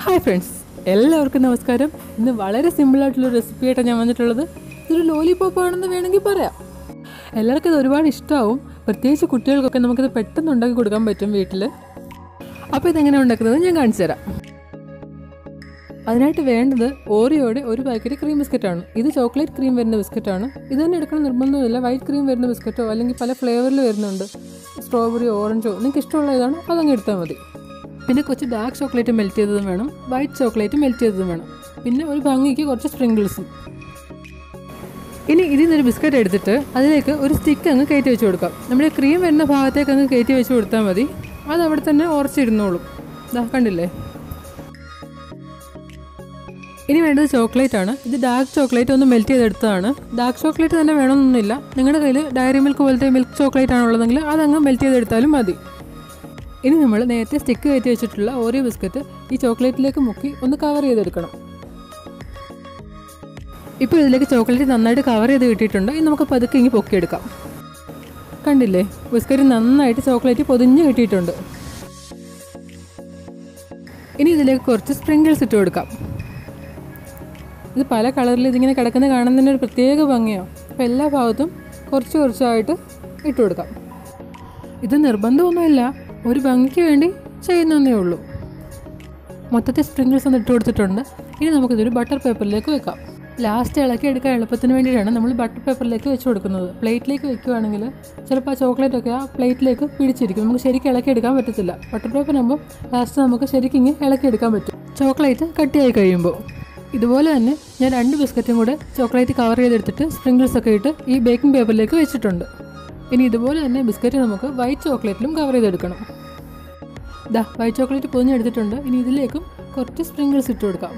hi friends എല്ലാവർക്കും നമസ്കാരം ഇന്ന് വളരെ സിമ്പിളായിട്ടുള്ള റെസിപ്പി ആയിട്ടാണ് ഞാൻ വന്നിട്ടുള്ളത് ഇതൊരു ലോലിപോപ്പ് ആണെന്ന് വേണമെങ്കിൽ പറയാം എല്ലാവർക്കും ഇത് ഒരുപാട് ഇഷ്ടമാവും പ്രത്യേകിച്ച് കുട്ടികൾക്കൊക്കെ നമുക്കിത് പെട്ടെന്ന് ഉണ്ടാക്കി കൊടുക്കാൻ പറ്റും വീട്ടിൽ അപ്പോൾ ഇതെങ്ങനെ ഉണ്ടാക്കുന്നത് ഞാൻ കാണിച്ചു തരാം അതിനായിട്ട് വേണ്ടത് ഓറിയോയുടെ ഒരു പാക്കറ്റ് ക്രീം ബിസ്ക്കറ്റാണ് ഇത് ചോക്ലേറ്റ് ക്രീം വരുന്ന ബിസ്ക്കറ്റാണ് ഇത് തന്നെ എടുക്കണം നിർബന്ധമില്ല വൈറ്റ് ക്രീം വരുന്ന ബിസ്ക്കറ്റോ അല്ലെങ്കിൽ പല ഫ്ലേവറിൽ വരുന്നുണ്ട് സ്ട്രോബെറി ഓറഞ്ചോ നിങ്ങൾക്ക് ഇഷ്ടമുള്ള ഏതാണ് അതങ്ങ് എടുത്താൽ മതി പിന്നെ കുറച്ച് ഡാർക്ക് ചോക്ലേറ്റ് മെൽറ്റ് ചെയ്തതും വേണം വൈറ്റ് ചോക്ലേറ്റ് മെൽറ്റ് ചെയ്തതും വേണം പിന്നെ ഒരു ഭംഗിക്ക് കുറച്ച് സ്പ്രിങ്കിൾസും ഇനി ഇതിൽ നിന്നൊരു ബിസ്ക്കറ്റ് എടുത്തിട്ട് അതിലേക്ക് ഒരു സ്റ്റിക്ക് അങ്ങ് കയറ്റി വെച്ച് കൊടുക്കാം നമ്മുടെ ക്രീം വരുന്ന ഭാഗത്തേക്ക് അങ്ങ് കയറ്റി വെച്ച് കൊടുത്താൽ മതി അത് അവിടെ തന്നെ ഉറച്ചിരുന്നോളും ഇതാ കണ്ടില്ലേ ഇനി വേണ്ടത് ചോക്ലേറ്റ് ആണ് ഇത് ഡാർക്ക് ചോക്ലേറ്റ് ഒന്ന് മെൽറ്റ് ചെയ്തെടുത്തതാണ് ഡാർക്ക് ചോക്ലേറ്റ് തന്നെ വേണമെന്നൊന്നുമില്ല നിങ്ങളുടെ കയ്യിൽ ഡയറി മിൽക്ക് പോലത്തെ മിൽക്ക് ചോക്ലേറ്റ് ആണുള്ളതെങ്കിൽ അതങ്ങ് മെൽറ്റ് ചെയ്തെടുത്താലും മതി ഇനി നമ്മൾ നേരത്തെ സ്റ്റിക്ക് കയറ്റി വെച്ചിട്ടുള്ള ഓറിയോ ബിസ്ക്കറ്റ് ഈ ചോക്ലേറ്റിലേക്ക് മുക്കി ഒന്ന് കവർ ചെയ്തെടുക്കണം ഇപ്പോൾ ഇതിലേക്ക് ചോക്ലേറ്റ് നന്നായിട്ട് കവർ ചെയ്ത് കിട്ടിയിട്ടുണ്ട് ഇനി നമുക്ക് പതുക്കെ ഇങ്ങ് പൊക്കിയെടുക്കാം കണ്ടില്ലേ ബിസ്ക്കറ്റ് നന്നായിട്ട് ചോക്ലേറ്റ് പൊതിഞ്ഞ് കിട്ടിയിട്ടുണ്ട് ഇനി ഇതിലേക്ക് കുറച്ച് സ്പ്രിങ്കിൾസ് ഇട്ട് കൊടുക്കാം ഇത് പല കളറിൽ ഇതിങ്ങനെ കിടക്കുന്ന കാണുന്നതിന് ഒരു പ്രത്യേക ഭംഗിയാണ് അപ്പോൾ എല്ലാ ഭാഗത്തും കുറച്ച് കുറച്ചായിട്ട് ഇട്ട് കൊടുക്കാം ഇത് നിർബന്ധമൊന്നുമില്ല ഒരു ഭംഗിക്ക് വേണ്ടി ചെയ്യുന്നതേ ഉള്ളൂ മൊത്തത്തിൽ സ്പ്രിങ്കിൾസ് ഒന്ന് ഇട്ട് കൊടുത്തിട്ടുണ്ട് ഇനി നമുക്കിതൊരു ബട്ടർ പേപ്പറിലേക്ക് വെക്കാം ലാസ്റ്റ് ഇളക്കി എടുക്കാൻ എളുപ്പത്തിന് വേണ്ടിയിട്ടാണ് നമ്മൾ ബട്ടർ പേപ്പറിലേക്ക് വെച്ച് കൊടുക്കുന്നത് പ്ലേറ്റിലേക്ക് വെക്കുകയാണെങ്കിൽ ചിലപ്പോൾ ആ ചോക്ലേറ്റ് ഒക്കെ ആ പ്ലേറ്റിലേക്ക് പിടിച്ചിരിക്കും നമുക്ക് ശരിക്കും ഇളക്കി എടുക്കാൻ പറ്റത്തില്ല ബട്ടർ പേപ്പർ ആകുമ്പോൾ ലാസ്റ്റ് നമുക്ക് ശരിക്കും ഇങ്ങനെ ഇളക്കി എടുക്കാൻ പറ്റും ചോക്ലേറ്റ് കട്ടിയായി കഴിയുമ്പോൾ ഇതുപോലെ തന്നെ ഞാൻ രണ്ട് ബിസ്ക്കറ്റും കൂടെ ചോക്ലേറ്റ് കവർ ചെയ്തെടുത്തിട്ട് സ്പ്രിങ്കിൾസ് ഒക്കെ ഇട്ട് ഈ ബേക്കിംഗ് പേപ്പറിലേക്ക് വെച്ചിട്ടുണ്ട് ഇനി ഇതുപോലെ തന്നെ ബിസ്ക്കറ്റ് നമുക്ക് വൈറ്റ് ചോക്ലേറ്റിലും കവർ ചെയ്തെടുക്കണം ദാ വൈറ്റ് ചോക്ലേറ്റ് പൊതിഞ്ഞെടുത്തിട്ടുണ്ട് ഇനി ഇതിലേക്കും കുറച്ച് സ്പ്രിങ്കിൾസ് ഇട്ട് കൊടുക്കാം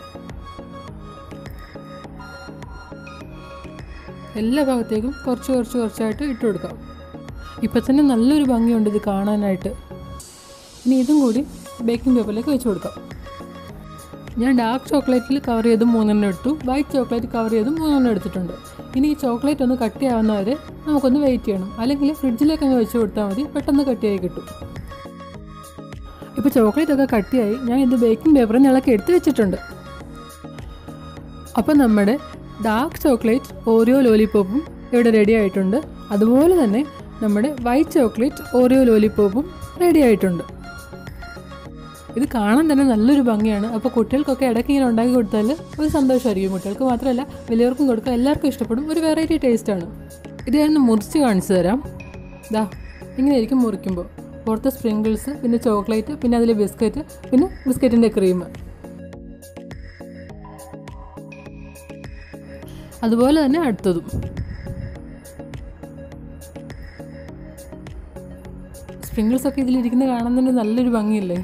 എല്ലാ ഭാഗത്തേക്കും കുറച്ച് കുറച്ച് കുറച്ചായിട്ട് ഇട്ട് കൊടുക്കാം ഇപ്പം തന്നെ നല്ലൊരു ഭംഗിയുണ്ട് ഇത് കാണാനായിട്ട് ഇനി ഇതും കൂടി ബേക്കിംഗ് പേപ്പറിലേക്ക് വെച്ച് കൊടുക്കാം ഞാൻ ഡാർക്ക് ചോക്ലേറ്റിൽ കവർ ചെയ്ത് മൂന്നെണ്ണം എടുത്തു വൈറ്റ് ചോക്ലേറ്റ് കവർ ചെയ്ത് മൂന്നെണ്ണം എടുത്തിട്ടുണ്ട് ഇനി ഈ ചോക്ലേറ്റ് ഒന്ന് കട്ടിയാവുന്നവരെ നമുക്കൊന്ന് വെയിറ്റ് ചെയ്യണം അല്ലെങ്കിൽ ഫ്രിഡ്ജിലേക്ക് അങ്ങ് വെച്ച് കൊടുത്താൽ മതി പെട്ടെന്ന് കട്ടിയായി കിട്ടും ഇപ്പോൾ ചോക്ലേറ്റ് ഒക്കെ കട്ടിയായി ഞാൻ ഇത് ബേക്കിംഗ് പേപ്പറിൽ നിന്ന് ഇളക്കി എടുത്ത് വെച്ചിട്ടുണ്ട് അപ്പോൾ നമ്മുടെ ഡാർക്ക് ചോക്ലേറ്റ് ഓറിയോ ലോലിപോപ്പും ഇവിടെ റെഡി ആയിട്ടുണ്ട് അതുപോലെ തന്നെ നമ്മുടെ വൈറ്റ് ചോക്ലേറ്റ് ഓറിയോ ലോലിപോപ്പും റെഡി ആയിട്ടുണ്ട് ഇത് കാണാൻ തന്നെ നല്ലൊരു ഭംഗിയാണ് അപ്പോൾ കുട്ടികൾക്കൊക്കെ ഇടയ്ക്ക് ഇങ്ങനെ ഉണ്ടാക്കി കൊടുത്താൽ ഒരു സന്തോഷമായിരിക്കും കുട്ടികൾക്ക് മാത്രമല്ല വലിയവർക്കും കൊടുക്കുക എല്ലാവർക്കും ഇഷ്ടപ്പെടും ഒരു വെറൈറ്റി ടേസ്റ്റാണ് ഇത് ഞാൻ മുറിച്ച് കാണിച്ചു തരാം ദാ ഇങ്ങനെ ആയിരിക്കും മുറിക്കുമ്പോൾ പുറത്ത് സ്പ്രിങ്കിൾസ് പിന്നെ ചോക്ലേറ്റ് പിന്നെ അതിൽ ബിസ്ക്കറ്റ് പിന്നെ ബിസ്ക്കറ്റിൻ്റെ ക്രീം അതുപോലെ തന്നെ അടുത്തതും സ്പ്രിങ്കിൾസ് ഒക്കെ ഇതിലിരിക്കുന്ന കാണാൻ തന്നെ നല്ലൊരു ഭംഗിയില്ലേ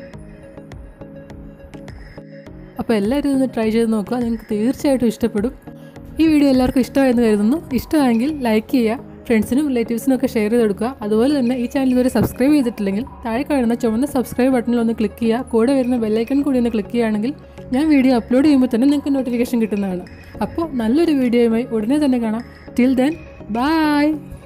അപ്പോൾ എല്ലാവരും ഇതൊന്ന് ട്രൈ ചെയ്ത് നോക്കുക നിങ്ങൾക്ക് തീർച്ചയായിട്ടും ഇഷ്ടപ്പെടും ഈ വീഡിയോ എല്ലാവർക്കും ഇഷ്ടമായെന്ന് കരുതുന്നു ഇഷ്ടമായെങ്കിൽ ലൈക്ക് ചെയ്യുക ഫ്രണ്ട്സിനും റിലേറ്റീവ്സിനും ഒക്കെ ഷെയർ ചെയ്ത് കൊടുക്കുക അതുപോലെ തന്നെ ഈ ചാനൽ ഇതുവരെ സബ്സ്ക്രൈബ് ചെയ്തിട്ടില്ലെങ്കിൽ താഴെ കാണുന്ന ചുവന്ന സബ്സ്ക്രൈബ് ബട്ടണിൽ ഒന്ന് ക്ലിക്ക് ചെയ്യുക കൂടെ വരുന്ന ബെല്ലൈക്കൺ കൂടി ഒന്ന് ക്ലിക്ക് ചെയ്യുകയാണെങ്കിൽ ഞാൻ വീഡിയോ അപ്ലോഡ് ചെയ്യുമ്പോൾ തന്നെ നിങ്ങൾക്ക് നോട്ടിഫിക്കേഷൻ കിട്ടുന്നതാണ് അപ്പോൾ നല്ലൊരു വീഡിയോയുമായി ഉടനെ തന്നെ കാണാം ടിൽ ദെൻ ബൈ